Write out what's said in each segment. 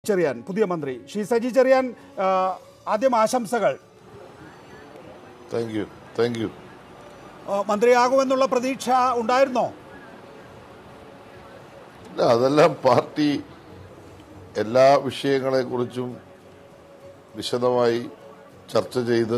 ചെറിയാൻ പുതിയ മന്ത്രി ശ്രീ സജി ചെറിയാൻ ആ, ആദ്യം ആശംസകൾ താങ്ക് യു താങ്ക് യു ആ, മന്ത്രിയാകുമെന്നുള്ള പ്രതീക്ഷ ഉണ്ടായിരുന്നോ ഇല്ല അതെല്ലാം പാർട്ടി എല്ലാ വിഷയങ്ങളെക്കുറിച്ചും വിശദമായി ചർച്ച ചെയ്ത്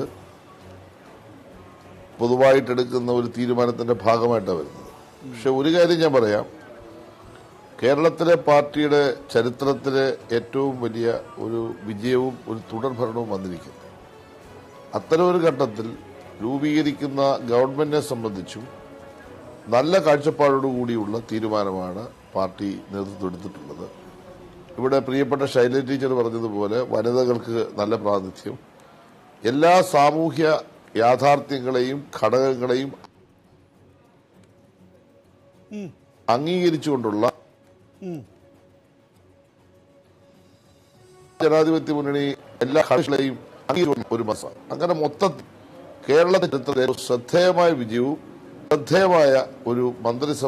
പൊതുവായിട്ടെടുക്കുന്ന ഒരു തീരുമാനത്തിന്റെ ഭാഗമായിട്ടാണ് വരുന്നത് പക്ഷെ ഒരു കാര്യം ഞാൻ പറയാം കേരളത്തിലെ പാർട്ടിയുടെ ചരിത്രത്തിലെ ഏറ്റവും വലിയ ഒരു വിജയവും ഒരു തുടർഭരണവും വന്നിരിക്കുന്നു അത്തരം ഒരു ഘട്ടത്തിൽ രൂപീകരിക്കുന്ന ഗവൺമെന്റിനെ സംബന്ധിച്ചും നല്ല കാഴ്ചപ്പാടോടുകൂടിയുള്ള തീരുമാനമാണ് പാർട്ടി നേതൃത്വം എടുത്തിട്ടുള്ളത് ഇവിടെ പ്രിയപ്പെട്ട ശൈലജ ടീച്ചർ പറഞ്ഞതുപോലെ വനിതകൾക്ക് നല്ല പ്രാതിനിധ്യം എല്ലാ സാമൂഹ്യ യാഥാർത്ഥ്യങ്ങളെയും ഘടകങ്ങളെയും അംഗീകരിച്ചുകൊണ്ടുള്ള ജനാധിപത്യ മുന്നണി എല്ലാ കക്ഷികളെയും അംഗീകരിച്ചുകൊണ്ടുള്ള ഒരു മസാണ് അങ്ങനെ മൊത്തത്തിൽ കേരള ചരിത്രത്തിലെ ഒരു ശ്രദ്ധേയമായ വിജയവും ശ്രദ്ധേയമായ ഒരു മന്ത്രിസഭ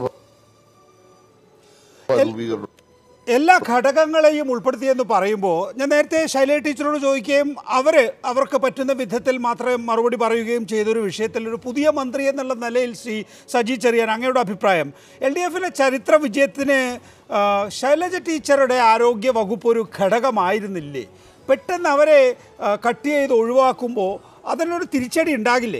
രൂപീകരണം എല്ലാ ഘടകങ്ങളെയും ഉൾപ്പെടുത്തിയെന്ന് പറയുമ്പോൾ ഞാൻ നേരത്തെ ശൈലജ ടീച്ചറോട് ചോദിക്കുകയും അവർ അവർക്ക് പറ്റുന്ന വിധത്തിൽ മാത്രമേ മറുപടി പറയുകയും ചെയ്തൊരു വിഷയത്തിൽ ഒരു പുതിയ മന്ത്രി എന്നുള്ള നിലയിൽ ശ്രീ സജി ചെറിയാൻ അങ്ങയുടെ അഭിപ്രായം എൽ ഡി എഫിലെ ചരിത്ര വിജയത്തിന് ആ, ശൈലജ ടീച്ചറുടെ ആരോഗ്യ വകുപ്പ് ഒരു ഘടകമായിരുന്നില്ലേ പെട്ടെന്ന് അവരെ ആ, കട്ട് ചെയ്ത് ഒഴിവാക്കുമ്പോൾ അതിനൊരു തിരിച്ചടി ഉണ്ടാകില്ലേ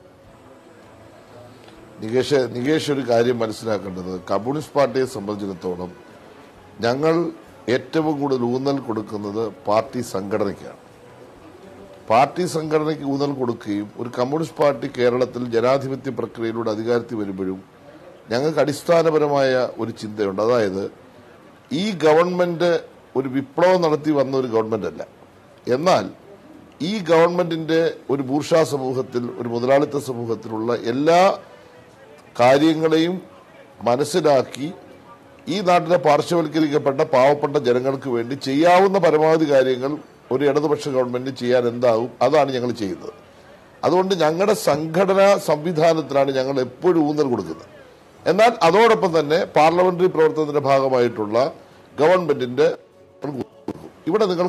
നികേഷ് നികേഷ് ഒരു കാര്യം മനസ്സിലാക്കേണ്ടത് കമ്മ്യൂണിസ്റ്റ് പാർട്ടിയെ സംബന്ധിച്ചിടത്തോളം ഞങ്ങൾ ഏറ്റവും കൂടുതൽ ഊന്നൽ കൊടുക്കുന്നത് പാർട്ടി സംഘടനയ്ക്കാണ് പാർട്ടി സംഘടനയ്ക്ക് ഊന്നൽ കൊടുക്കുകയും ഒരു കമ്മ്യൂണിസ്റ്റ് പാർട്ടി കേരളത്തിൽ ജനാധിപത്യ പ്രക്രിയയിലൂടെ അധികാരത്തിൽ വരുമ്പോഴും ഞങ്ങൾക്ക് അടിസ്ഥാനപരമായ ഒരു ചിന്തയുണ്ട് അതായത് ഈ ഗവൺമെന്റ് ഒരു വിപ്ലവം നടത്തി വന്ന ഒരു ഗവൺമെന്റ് അല്ല എന്നാൽ ഈ ഗവൺമെന്റിന്റെ ഒരു ബൂർഷാ സമൂഹത്തിൽ ഒരു മുതലാളിത്ത സമൂഹത്തിലുള്ള എല്ലാ കാര്യങ്ങളെയും മനസ്സിലാക്കി ഈ നാട്ടിലെ പാർശ്വവൽക്കരിക്കപ്പെട്ട പാവപ്പെട്ട ജനങ്ങൾക്ക് വേണ്ടി ചെയ്യാവുന്ന പരമാവധി കാര്യങ്ങൾ ഒരു ഇടതുപക്ഷ ഗവൺമെന്റ് ചെയ്യാൻ എന്താവും അതാണ് ഞങ്ങൾ ചെയ്യുന്നത് അതുകൊണ്ട് ഞങ്ങളുടെ സംഘടനാ സംവിധാനത്തിലാണ് ഞങ്ങൾ എപ്പോഴും ഊന്നൽ കൊടുക്കുന്നത് എന്നാൽ അതോടൊപ്പം തന്നെ പാർലമെന്ററി പ്രവർത്തനത്തിന്റെ ഭാഗമായിട്ടുള്ള ഗവൺമെന്റിന്റെ ഇവിടെ നിങ്ങൾ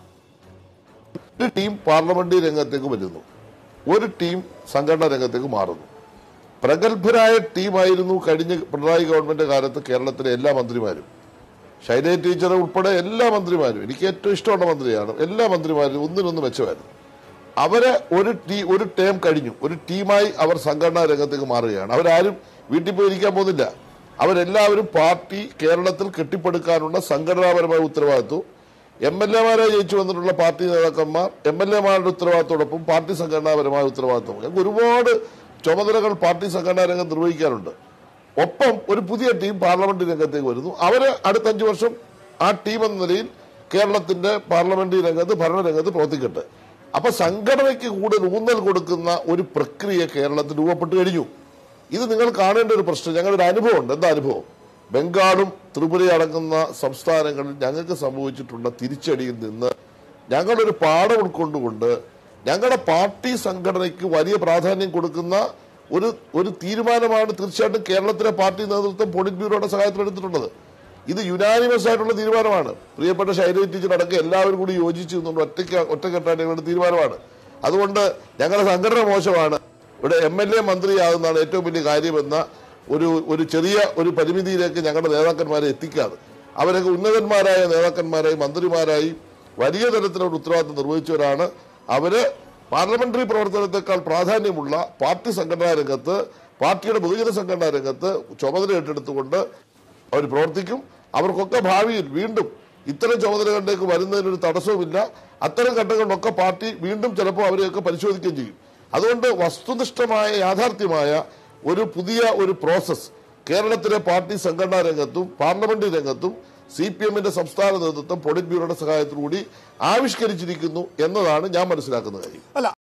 ഒരു ടീം പാർലമെന്ററി രംഗത്തേക്ക് വരുന്നു ഒരു ടീം സംഘടനാ രംഗത്തേക്ക് മാറുന്നു പ്രഗത്ഭരായ ടീമായിരുന്നു കഴിഞ്ഞ പിണറായി ഗവൺമെന്റ് കാലത്ത് കേരളത്തിലെ എല്ലാ മന്ത്രിമാരും ശൈലജ ടീച്ചർ ഉൾപ്പെടെ എല്ലാ മന്ത്രിമാരും എനിക്ക് ഏറ്റവും ഇഷ്ടമുള്ള മന്ത്രിയാണ് എല്ലാ മന്ത്രിമാരും ഒന്നിനൊന്ന് മെച്ചമായിരുന്നു അവരെ ഒരു ടീ ഒരു ടേം കഴിഞ്ഞു ഒരു ടീമായി അവർ സംഘടനാ രംഗത്തേക്ക് മാറുകയാണ് അവരാരും വീട്ടിൽ പോയി ഇരിക്കാൻ പോകുന്നില്ല അവരെല്ലാവരും പാർട്ടി കേരളത്തിൽ കെട്ടിപ്പടുക്കാനുള്ള സംഘടനാപരമായ ഉത്തരവാദിത്വം എം എൽ എമാരെ ജയിച്ചു വന്നിട്ടുള്ള പാർട്ടി നേതാക്കന്മാർ എം എൽ എമാരുടെ ഉത്തരവാദിത്തോടൊപ്പം പാർട്ടി സംഘടനാപരമായ ഉത്തരവാദിത്വം ഞങ്ങൾക്ക് ഒരുപാട് ചുമതലകൾ പാർട്ടി സംഘടനാ രംഗം നിർവഹിക്കാറുണ്ട് ഒപ്പം ഒരു പുതിയ ടീം പാർലമെന്റ് രംഗത്തേക്ക് വരുന്നു അവര് അടുത്ത അഞ്ചു വർഷം ആ ടീം എന്ന നിലയിൽ കേരളത്തിന്റെ പാർലമെന്ററി രംഗത്ത് ഭരണരംഗത്ത് പ്രവർത്തിക്കട്ടെ അപ്പൊ സംഘടനയ്ക്ക് കൂടുതൽ ഊന്നൽ കൊടുക്കുന്ന ഒരു പ്രക്രിയ കേരളത്തിൽ രൂപപ്പെട്ടു കഴിഞ്ഞു ഇത് നിങ്ങൾ കാണേണ്ട ഒരു പ്രശ്നം ഞങ്ങളുടെ ഒരു അനുഭവമുണ്ട് എന്താ അനുഭവം ബംഗാളും ത്രിപുരയും അടങ്ങുന്ന സംസ്ഥാനങ്ങളിൽ ഞങ്ങൾക്ക് സംഭവിച്ചിട്ടുള്ള തിരിച്ചടിയിൽ നിന്ന് ഞങ്ങളൊരു പാഠം ഉൾക്കൊണ്ടുകൊണ്ട് ഞങ്ങളുടെ പാർട്ടി സംഘടനയ്ക്ക് വലിയ പ്രാധാന്യം കൊടുക്കുന്ന ഒരു ഒരു തീരുമാനമാണ് തീർച്ചയായിട്ടും കേരളത്തിലെ പാർട്ടി നേതൃത്വം പോളിറ്റ് ബ്യൂറോയുടെ സഹായത്തിൽ എടുത്തിട്ടുള്ളത് ഇത് യുനാനിമസ് ആയിട്ടുള്ള തീരുമാനമാണ് പ്രിയപ്പെട്ട ശൈലജ ടീച്ചർ അടക്കം എല്ലാവരും കൂടി യോജിച്ച് നിന്നുകൊണ്ട് ഒറ്റയ്ക്ക് ഒറ്റക്കെട്ടായിട്ട് ഞങ്ങളുടെ തീരുമാനമാണ് അതുകൊണ്ട് ഞങ്ങളുടെ സംഘടന മോശമാണ് ഇവിടെ എം എൽ എ മന്ത്രിയാകുന്നതാണ് ഏറ്റവും വലിയ കാര്യമെന്ന ഒരു ഒരു ചെറിയ ഒരു പരിമിതിയിലേക്ക് ഞങ്ങളുടെ നേതാക്കന്മാരെ എത്തിക്കാതെ അവരൊക്കെ ഉന്നതന്മാരായ നേതാക്കന്മാരായി മന്ത്രിമാരായി വലിയ തരത്തിലുള്ള ഉത്തരവാദിത്വം നിർവഹിച്ചവരാണ് അവര് പാർലമെന്ററി പ്രവർത്തനത്തെക്കാൾ പ്രാധാന്യമുള്ള പാർട്ടി സംഘടനാ രംഗത്ത് പാർട്ടിയുടെ ബഹുജന സംഘടനാ രംഗത്ത് ചുമതല ഏറ്റെടുത്തുകൊണ്ട് അവർ പ്രവർത്തിക്കും അവർക്കൊക്കെ ഭാവിയിൽ വീണ്ടും ഇത്തരം ചുമതലകളിലേക്ക് വരുന്നതിനൊരു തടസ്സവുമില്ല അത്തരം ഘട്ടങ്ങളിലൊക്കെ പാർട്ടി വീണ്ടും ചിലപ്പോൾ അവരെയൊക്കെ പരിശോധിക്കുകയും ചെയ്യും അതുകൊണ്ട് വസ്തുനിഷ്ഠമായ യാഥാർത്ഥ്യമായ ഒരു പുതിയ ഒരു പ്രോസസ് കേരളത്തിലെ പാർട്ടി സംഘടനാ രംഗത്തും പാർലമെന്റ് രംഗത്തും സി പി എമ്മിന്റെ സംസ്ഥാന നേതൃത്വം പൊളിറ്റ് ബ്യൂറോയുടെ സഹായത്തോടുകൂടി ആവിഷ്കരിച്ചിരിക്കുന്നു എന്നതാണ് ഞാൻ മനസ്സിലാക്കുന്ന കാര്യം അല്ല